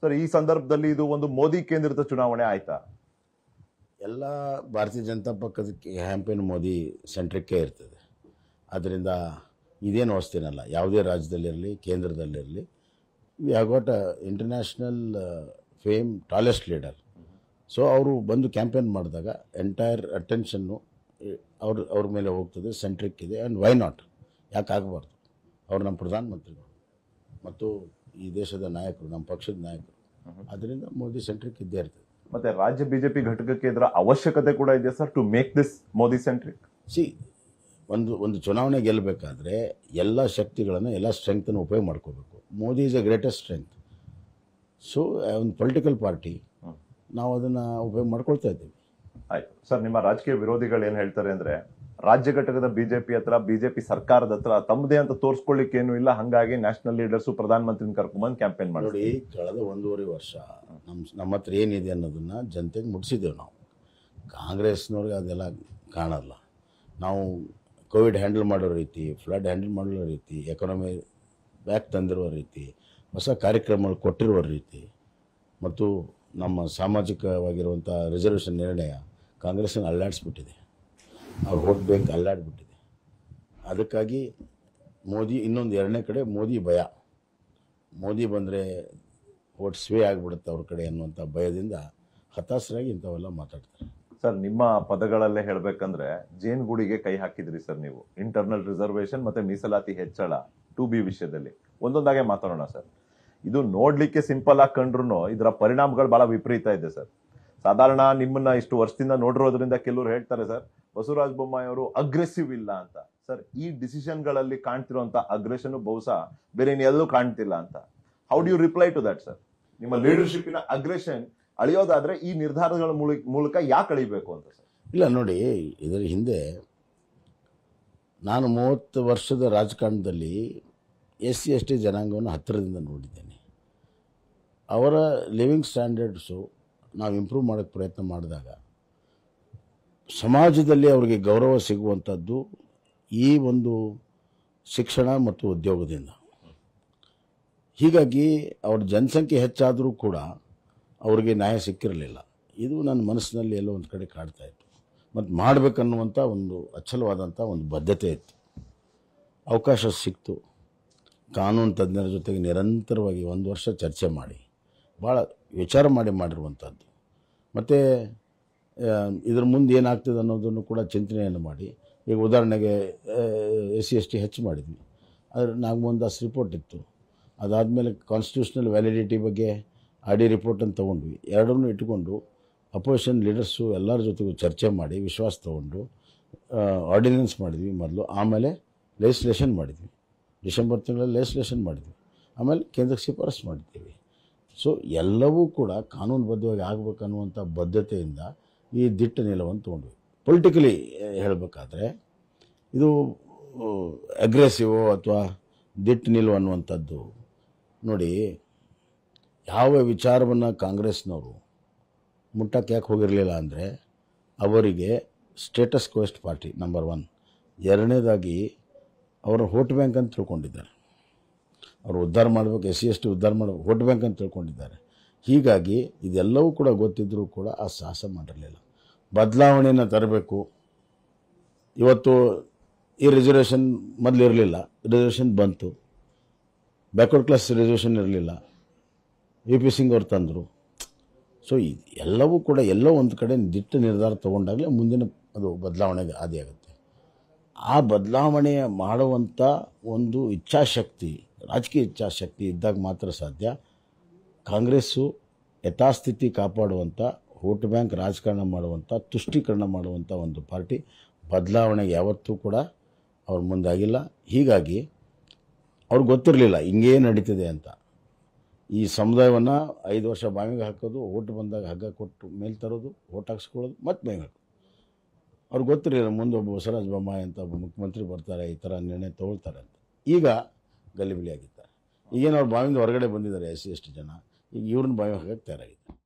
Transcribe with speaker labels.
Speaker 1: sir ಈ ಸಂದರ್ಭದಲ್ಲಿ ಇದು ಒಂದು ಮೋದಿ ಕೇಂದ್ರಿತ ಚುನಾವಣೆ ಆಯ್ತಾ
Speaker 2: ಎಲ್ಲ ಭಾರತೀಯ ಜನತಾ ಪಕ್ಷದ ಕ್ಯಾಂಪೇನ್ ಮೋದಿ ಸೆಂಟ್ರಿಕ್ಕೇ ಇರ್ತದೆ ಆದ್ದರಿಂದ ಇದೇನು ಹೊಸ್ತಿನಲ್ಲ ಯಾವುದೇ ರಾಜ್ಯದಲ್ಲಿರಲಿ ಕೇಂದ್ರದಲ್ಲಿರಲಿ we have got a international fame tallest leader so ಅವರು ಬಂದು ಕ್ಯಾಂಪೇನ್ ಮಾಡಿದಾಗ ಎಂಟೈರ್ ಅಟೆನ್ಷನ್ನು ಅವ್ರ ಅವ್ರ ಮೇಲೆ ಹೋಗ್ತದೆ ಸೆಂಟ್ರಿಕ್ ಇದೆ ಆ್ಯಂಡ್ ವೈ ನಾಟ್ ಯಾಕೆ ಆಗಬಾರ್ದು ಅವ್ರು ನಮ್ಮ ಪ್ರಧಾನಮಂತ್ರಿಗಳು ಮತ್ತು ಈ ದೇಶದ ನಾಯಕರು ನಮ್ಮ ಪಕ್ಷದ ನಾಯಕರು ಅದರಿಂದ ಮೋದಿ ಸೆಂಟ್ರಿಕ್ ಇದ್ದೇ ಇರ್ತದೆ
Speaker 1: ಮತ್ತೆ ರಾಜ್ಯ ಬಿಜೆಪಿ ಘಟಕಕ್ಕೆ ಇದರ ಅವಶ್ಯಕತೆ ಕೂಡ ಇದೆಯಾ sir to make this Modi centric
Speaker 2: ಸಿ ಒಂದು ಒಂದು ಚುನಾವಣೆ ಗೆಲ್ಲಬೇಕಾದ್ರೆ ಎಲ್ಲ ಶಕ್ತಿಗಳನ್ನು ಎಲ್ಲ ಸ್ಟ್ರೆಂಗ್ತನ್ನು ಉಪಯೋಗ ಮಾಡ್ಕೋಬೇಕು Modi is a greatest strength so ಒಂದು ಪೊಲಿಟಿಕಲ್ ಪಾರ್ಟಿ ನಾವು ಅದನ್ನು ಉಪಯೋಗ ಮಾಡ್ಕೊಳ್ತಾ ಇದ್ದೀವಿ
Speaker 1: ಆಯ್ತು ಸರ್ ನಿಮ್ಮ ರಾಜಕೀಯ ವಿರೋಧಿಗಳು ಏನ್ ಹೇಳ್ತಾರೆ ಅಂದ್ರೆ ರಾಜ್ಯ ಘಟಕದ ಬಿಜೆಪಿ ಹತ್ರ ಬಿಜೆಪಿ ಸರ್ಕಾರದ ಹತ್ರ ತಮ್ಮದೇ ಅಂತ ತೋರಿಸ್ಕೊಳ್ಳಿಕ್ಕೆ ಏನು ಇಲ್ಲ ಹಂಗಾಗಿ ನ್ಯಾಷನಲ್ ಲೀಡರ್ಸ್ ಪ್ರಧಾನಮಂತ್ರಿನ ಕರ್ಕೊಂಡ್ಬಂದು ಕ್ಯಾಂಪೇನ್ ಮಾಡಿ
Speaker 2: ನೋಡಿ ಕಳೆದ ಒಂದೂವರೆ ವರ್ಷ ನಮ್ಮ ನಮ್ಮ ಹತ್ರ ಏನಿದೆ ಅನ್ನೋದನ್ನು ಜನತೆಗೆ ಮುಟ್ಟಿಸಿದ್ದೇವೆ ನಾವು ಕಾಂಗ್ರೆಸ್ನವ್ರಿಗೆ ಅದೆಲ್ಲ ಕಾಣಲ್ಲ ನಾವು ಕೋವಿಡ್ ಹ್ಯಾಂಡಲ್ ಮಾಡೋ ರೀತಿ ಫ್ಲಡ್ ಹ್ಯಾಂಡಲ್ ಮಾಡೋ ರೀತಿ ಎಕಾನಮಿ ಬ್ಯಾಕ್ ತಂದಿರುವ ರೀತಿ ಹೊಸ ಕಾರ್ಯಕ್ರಮಗಳು ಕೊಟ್ಟಿರುವ ರೀತಿ ಮತ್ತು ನಮ್ಮ ಸಾಮಾಜಿಕವಾಗಿರುವಂಥ ರಿಸರ್ವೇಷನ್ ನಿರ್ಣಯ ಕಾಂಗ್ರೆಸ್ಸನ್ನು ಅಲ್ಲಾಡಿಸ್ಬಿಟ್ಟಿದೆ ಅವ್ರ ವೋಟ್ ಬ್ಯಾಂಕ್ ಅಲ್ಲಾಡಿಬಿಟ್ಟಿದೆ ಅದಕ್ಕಾಗಿ ಮೋದಿ ಇನ್ನೊಂದು ಎರಡನೇ ಕಡೆ ಮೋದಿ ಭಯ ಮೋದಿ ಬಂದರೆ ವೋಟ್ ಸ್ವೇ ಆಗಿಬಿಡುತ್ತೆ ಅವ್ರ ಕಡೆ ಅನ್ನುವಂಥ ಭಯದಿಂದ ಹತಾಶರಾಗಿ ಇಂಥವೆಲ್ಲ ಮಾತಾಡ್ತಾರೆ
Speaker 1: ಸರ್ ನಿಮ್ಮ ಪದಗಳಲ್ಲೇ ಹೇಳ್ಬೇಕಂದ್ರೆ ಜೇನುಗೂಡಿಗೆ ಕೈ ಹಾಕಿದ್ರಿ ಸರ್ ನೀವು ಇಂಟರ್ನಲ್ ರಿಸರ್ವೇಶನ್ ಮತ್ತೆ ಮೀಸಲಾತಿ ಹೆಚ್ಚಳ ಟು ಬಿ ವಿಷಯದಲ್ಲಿ ಒಂದೊಂದಾಗೆ ಮಾತಾಡೋಣ ಸರ್ ಇದು ನೋಡ್ಲಿಕ್ಕೆ ಸಿಂಪಲ್ ಆಗಿ ಕಂಡ್ರು ಇದರ ಪರಿಣಾಮಗಳು ಬಹಳ ವಿಪರೀತ ಇದೆ ಸರ್ ಸಾಧಾರಣ ನಿಮ್ಮನ್ನ ಇಷ್ಟು ವರ್ಷದಿಂದ ನೋಡಿರೋದ್ರಿಂದ ಕೆಲವರು ಹೇಳ್ತಾರೆ ಸರ್ ಬಸವರಾಜ ಬೊಮ್ಮಾಯಿ ಅವರು ಅಗ್ರೆಸಿವ್ ಇಲ್ಲ ಅಂತ ಸರ್ ಈ ಡಿಸಿಷನ್ಗಳಲ್ಲಿ ಕಾಣ್ತಿರುವಂತ ಅಗ್ರೆಷನ್ ಬಹುಶಃ ಬೇರೆ ಎಲ್ಲೂ ಕಾಣ್ತಿಲ್ಲ ಅಂತ how do you reply to that sir ನಿಮ್ಮ ಲೀಡರ್ಶಿಪ್ನ ಅಗ್ರೆಷನ್ ಅಳಿಯೋದಾದ್ರೆ ಈ ನಿರ್ಧಾರಗಳ ಮೂಲಕ ಮೂಲಕ ಯಾಕೆ ಅಳಿಬೇಕು ಅಂತ ಸರ್
Speaker 2: ಇಲ್ಲ ನೋಡಿ ಇದರ ಹಿಂದೆ ನಾನು ಮೂವತ್ತು ವರ್ಷದ ರಾಜಕಾರಣದಲ್ಲಿ ಎಸ್ ಸಿ ಎಸ್ ಟಿ ಜನಾಂಗವನ್ನು ಹತ್ತಿರದಿಂದ ನೋಡಿದ್ದೇನೆ ಅವರ ಲಿವಿಂಗ್ ಸ್ಟ್ಯಾಂಡರ್ಡ್ಸು ನಾವು ಇಂಪ್ರೂವ್ ಮಾಡೋಕ್ಕೆ ಪ್ರಯತ್ನ ಮಾಡಿದಾಗ ಸಮಾಜದಲ್ಲಿ ಅವರಿಗೆ ಗೌರವ ಸಿಗುವಂಥದ್ದು ಈ ಒಂದು ಶಿಕ್ಷಣ ಮತ್ತು ಉದ್ಯೋಗದಿಂದ ಹೀಗಾಗಿ ಅವ್ರ ಜನಸಂಖ್ಯೆ ಹೆಚ್ಚಾದರೂ ಕೂಡ ಅವರಿಗೆ ನ್ಯಾಯ ಸಿಕ್ಕಿರಲಿಲ್ಲ ಇದು ನನ್ನ ಮನಸ್ಸಿನಲ್ಲಿ ಎಲ್ಲೋ ಒಂದು ಕಡೆ ಕಾಡ್ತಾ ಇತ್ತು ಮತ್ತು ಮಾಡಬೇಕನ್ನುವಂಥ ಒಂದು ಅಚಲವಾದಂಥ ಒಂದು ಬದ್ಧತೆ ಇತ್ತು ಅವಕಾಶ ಸಿಕ್ತು ಕಾನೂನು ತಜ್ಞರ ಜೊತೆಗೆ ನಿರಂತರವಾಗಿ ಒಂದು ವರ್ಷ ಚರ್ಚೆ ಮಾಡಿ ಭಾಳ ವಿಚಾರ ಮಾಡಿ ಮಾಡಿರುವಂಥದ್ದು ಮತ್ತು ಇದ್ರ ಮುಂದೆ ಏನಾಗ್ತದೆ ಅನ್ನೋದನ್ನು ಕೂಡ ಚಿಂತನೆಯನ್ನು ಮಾಡಿ ಈಗ ಉದಾಹರಣೆಗೆ ಎಸ್ ಸಿ ಎಸ್ ಟಿ ಹೆಚ್ಚು ಮಾಡಿದ್ವಿ ಆದರೆ ನಾಗಮೋಹನ್ ರಿಪೋರ್ಟ್ ಇತ್ತು ಅದಾದಮೇಲೆ ಕಾನ್ಸ್ಟಿಟ್ಯೂಷನಲ್ ವ್ಯಾಲಿಡಿಟಿ ಬಗ್ಗೆ ಆರ್ ಡಿ ರಿಪೋರ್ಟನ್ನು ತೊಗೊಂಡ್ವಿ ಎರಡನ್ನೂ ಇಟ್ಕೊಂಡು ಅಪೋಸಿಷನ್ ಲೀಡರ್ಸು ಎಲ್ಲರ ಜೊತೆಗೂ ಚರ್ಚೆ ಮಾಡಿ ವಿಶ್ವಾಸ ತೊಗೊಂಡು ಆರ್ಡಿನೆನ್ಸ್ ಮಾಡಿದ್ವಿ ಮೊದಲು ಆಮೇಲೆ ಲೆಜಿಸ್ಲೇಷನ್ ಮಾಡಿದ್ವಿ ಡಿಸೆಂಬರ್ ತಿಂಗಳಲ್ಲಿ ಲೆಜಿಸ್ಲೇಷನ್ ಮಾಡಿದ್ವಿ ಆಮೇಲೆ ಕೇಂದ್ರಕ್ಕೆ ಶಿಫಾರಸು ಮಾಡಿದ್ದೀವಿ ಸೊ ಎಲ್ಲವೂ ಕೂಡ ಕಾನೂನುಬದ್ಧವಾಗಿ ಆಗಬೇಕನ್ನುವಂಥ ಬದ್ಧತೆಯಿಂದ ಈ ದಿಟ್ಟ ನಿಲುವನ್ನು ತೊಗೊಂಡ್ವಿ ಪೊಲಿಟಿಕಲಿ ಹೇಳಬೇಕಾದ್ರೆ ಇದು ಅಗ್ರೆಸಿವೋ ಅಥವಾ ದಿಟ್ಟ ನಿಲುವು ಅನ್ನುವಂಥದ್ದು ನೋಡಿ ಯಾವ ವಿಚಾರವನ್ನು ಕಾಂಗ್ರೆಸ್ನವರು ಮುಟ್ಟಕ್ಕೆ ಯಾಕೆ ಹೋಗಿರಲಿಲ್ಲ ಅಂದರೆ ಅವರಿಗೆ ಸ್ಟೇಟಸ್ ಕೋಸ್ಟ್ ಪಾರ್ಟಿ ನಂಬರ್ ಒನ್ ಎರಡನೇದಾಗಿ ಅವರ ವೋಟ್ ಬ್ಯಾಂಕ್ ಅಂತ ತಿಳ್ಕೊಂಡಿದ್ದಾರೆ ಅವರು ಉದ್ಧಾರ ಮಾಡಬೇಕು ಎಸ್ ಸಿ ಎಸ್ ಟಿ ಉದ್ಧಾರ ಮಾಡಬೇಕು ವೋಟ್ ಬ್ಯಾಂಕ್ ಅಂತ ತಿಳ್ಕೊಂಡಿದ್ದಾರೆ ಹೀಗಾಗಿ ಇದೆಲ್ಲವೂ ಕೂಡ ಗೊತ್ತಿದ್ದರೂ ಕೂಡ ಆ ಸಾಹಸ ಮಾಡಿರಲಿಲ್ಲ ಬದಲಾವಣೆಯನ್ನು ತರಬೇಕು ಇವತ್ತು ಈ ರಿಸರ್ವೇಷನ್ ಮೊದಲು ಇರಲಿಲ್ಲ ರಿಸರ್ವೇಷನ್ ಬಂತು ಬ್ಯಾಕ್ವರ್ಡ್ ಕ್ಲಾಸ್ ರಿಸರ್ವೇಷನ್ ಇರಲಿಲ್ಲ ವಿ ಪಿ ಸಿಂಗ್ ಅವ್ರು ತಂದರು ಸೊ ಈ ಎಲ್ಲವೂ ಕೂಡ ಎಲ್ಲೋ ಒಂದು ಕಡೆ ದಿಟ್ಟ ನಿರ್ಧಾರ ತೊಗೊಂಡಾಗಲೇ ಮುಂದಿನ ಅದು ಬದಲಾವಣೆಗೆ ಆದಿಯಾಗುತ್ತೆ ಆ ಬದಲಾವಣೆ ಮಾಡುವಂಥ ಒಂದು ಇಚ್ಛಾಶಕ್ತಿ ರಾಜಕೀಯ ಇಚ್ಛಾಶಕ್ತಿ ಇದ್ದಾಗ ಮಾತ್ರ ಸಾಧ್ಯ ಕಾಂಗ್ರೆಸ್ಸು ಯಥಾಸ್ಥಿತಿ ಕಾಪಾಡುವಂಥ ವೋಟ್ ಬ್ಯಾಂಕ್ ರಾಜಕಾರಣ ಮಾಡುವಂಥ ತುಷ್ಟೀಕರಣ ಮಾಡುವಂಥ ಒಂದು ಪಾರ್ಟಿ ಬದಲಾವಣೆಗೆ ಯಾವತ್ತೂ ಕೂಡ ಅವ್ರ ಮುಂದಾಗಿಲ್ಲ ಹೀಗಾಗಿ ಅವ್ರಿಗೆ ಗೊತ್ತಿರಲಿಲ್ಲ ಹಿಂಗೇ ನಡೀತಿದೆ ಅಂತ ಈ ಸಮುದಾಯವನ್ನು ಐದು ವರ್ಷ ಬಾವಿಗೆ ಹಾಕೋದು ಓಟ್ ಬಂದಾಗ ಹಗ್ಗ ಕೊಟ್ಟು ಮೇಲೆ ತರೋದು ಓಟ್ ಹಾಕ್ಸ್ಕೊಳ್ಳೋದು ಮತ್ತೆ ಬಾವಿಗೆ ಹಾಕೋದು ಅವ್ರಿಗೆ ಗೊತ್ತಿರಲಿಲ್ಲ ಮುಂದೆ ಒಬ್ಬ ಬಸವರಾಜ ಬೊಮ್ಮಾಯಿ ಅಂತ ಒಬ್ಬ ಮುಖ್ಯಮಂತ್ರಿ ಬರ್ತಾರೆ ಈ ಥರ ನಿರ್ಣಯ ತೊಗೊಳ್ತಾರೆ ಅಂತ ಈಗ ಗಲಿಬಿಲಿ ಆಗಿದ್ದಾರೆ ಈಗೇನು ಅವ್ರು ಬಾವಿಯಿಂದ ಹೊರಗಡೆ ಬಂದಿದ್ದಾರೆ ಎಸ್ ಸಿ ಎಸ್ ಟಿ ಜನ ಈಗ ಇವ್ರನ್ನ ಬಾವಿ ಹಾಕಕ್ಕೆ ತಯಾರಾಗಿದೆ